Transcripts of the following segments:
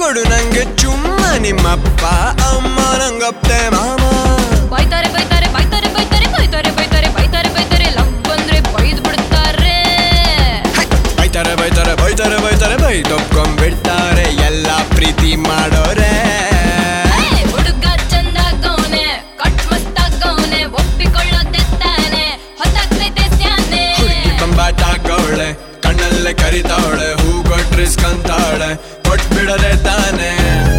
ಕೊಡು ನಂಗೆ ಚುಮ್ಮ ನಿಮ್ಮಪ್ಪ ಅಮ್ಮ ನಂಗಪ್ತೆ ಮಾಮ ಬೈತಾರೆ ಬೈತಾರೆ ಬೈತಾರೆ ಬೈತಾರೆ ಬೈತಾರೆ ಬೈತಾರೆ ಬೈತಾರೆ ಬೈತಾರೆ ಲವ್ ಬಂದ್ರೆ ಬೈದ್ ಬಿಡ್ತಾರೆ ಹೈ! ಬೈತಾರೆ ಬೈತಾರೆ ಬೈತಾರೆ ಬೈತಾರೆ ಬೈದೊಪ್ಕೊಂಡ್ಬಿಡ್ತಾರೆ ಎಲ್ಲ ಪ್ರೀತಿ ಮಾಡೋರೆ ಏ, ಹುಡುಗ ಚಂದಾಗವ್ನೆ ಕಟ್ ಮಸ್ತಾಗವ್ನೆ ಒಪ್ಪಿಕೊಳ್ಳೋದೆ ತಾನೆ ಹೊತ್ತಾಗ್ತೈತೆ ಸ್ಯಾನೆ ಹುಡುಗಿ ಬಂಬಾಟಾಕವಳೆ ಕಣ್ಣಲ್ಲೇ ಕರಿತಾವಳೆ ಹೂ ಕೊಟ್ರಿಸ್ಕಂತಾವಳೆ ಕೊಟ್ಬಿಡದೆ ತಾನೆ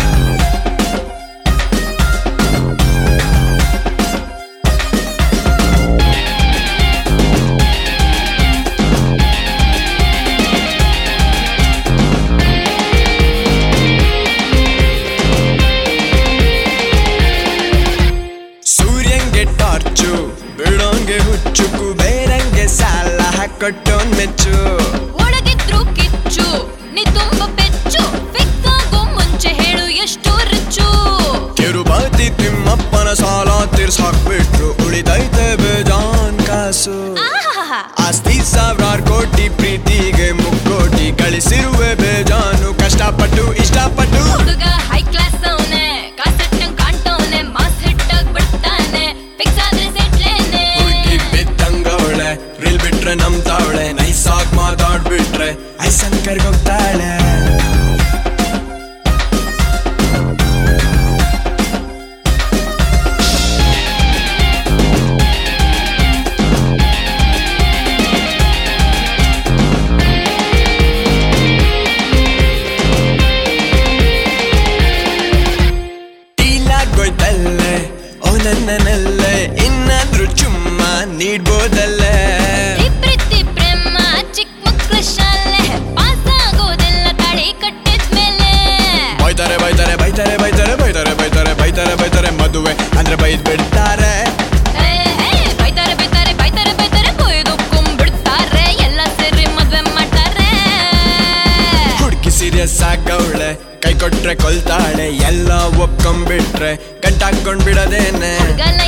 ಸೂರ್ಯಂಗೆ ಟಾರ್ಚು ಬಿಡೋಂಗೆ ಹುಚ್ಚು ಕುಬೇರಂಗೆ ಸಾಲ ಹಾಕೊಟ್ಟೋನ್ ಮೆಚ್ಚು ಒಳಗಿದ್ರು ಕಿಚ್ಚು ನೀ ತುಂಬ ಪೆಚ್ಚು ಫಿಕ್ಸ್ ಆಗೋ ಮುಂಚೆ ಹೇಳು ಎಷ್ಟು ರಿಚ್ಚು ತಿರುಪತಿ ತಿಮ್ಮಪ್ಪನ ಸಾಲ ತೀರ್ಸಾಕ್ಬಿಟ್ರು ಉಳಿದೈತೆ ಬೇಜಾನ್ ಕಾಸು ಆಹಾಹಾ. ಆಸ್ತಿ ಸಾವಿರಾರು ಕೋಟಿ ಪ್ರೀತಿಗೆ ಮುಕ್ಕೋಟಿ ಗಳಿಸಿರುವೆ ಬೇಜಾನು ಕಷ್ಟಪಟ್ಟು ಇಷ್ಟಪಟ್ಟು ಹುಡುಗ ಹೈ ಕ್ಲಾಸ್ ಅವನೆ ಕಾಸಟ್ಟಂಗ್ ಕಾಣ್ತವನೆ ಮಾಸ್ ಹಿಟ್ಟಾಗ್ ಬಿಡ್ತಾನೆ ಫಿಕ್ಸ್ ಆದ್ರೆ ಸೆಟ್ಲೇನೆ ಹುಡುಗಿ ಬಿದ್ದಂಗವಳೆ ರಿಲ್ ಬಿಟ್ರೆ ನಂಬ್ತಾವಳೆ ನೈಸಾಗ್ ಮಾತಾಡ್ಬಿಟ್ರೆ ಐಸನ್ ಕರ್ಗೋಗ್ತಾಳೆ ಟೀಲಾಗೋಯ್ತಲ್ಲೇ ಓ ನನ್ನನಲ್ಲೇ ಇನ್ನಾದ್ರೂ ಚುಮ್ಮ ನೀಡ್ಬೋದಲ್ಲೇ ಈ ಪ್ರೀತಿ ಪ್ರೇಮ ಚಿಕ್ಕ ಮಕ್ಳ ಶಾಲೆ ಪಾಸ್ ಆಗೋದೆಲ್ಲ ತಾಳಿ ಕಟ್ಟಿದ್ಮೇಲೆ ಬೈತಾರೆ ಬೈತಾರೆ ಬೈತಾರೆ ಬೈತಾರೆ ಬೈತಾರೆ ಬೈತಾರೆ ಬೈತಾರೆ ಬೈತಾರೆ ಮದುವೆ ಅಂದ್ರೆ ಬೈದ್ ಬಿಡ್ತಾರೆ ಏ, ಏ, ಬೈತಾರೆ ಬೈತಾರೆ ಬೈತಾರೆ ಬೈತಾರೆ ಕೊಯ್ದುಕೊಂಡ್ಬಿಡ್ತಾರೆ ಎಲ್ಲ ಸೇರಿ ಮದ್ವೆ ಮಾಡ್ತಾರೆ ಹುಡುಕಿ ಸೀರಿಯಸ್ ಆಗವಳೆ ಕೈ ಕೊಟ್ರೆ ಕೊಲ್ತಾಳೆ ಎಲ್ಲ ಒಪ್ಕೊಂಡ್ಬಿಟ್ರೆ ಗಂಟಾಕೊಂಡ್ ಬಿಡದೇನೆ ಹುಡುಗ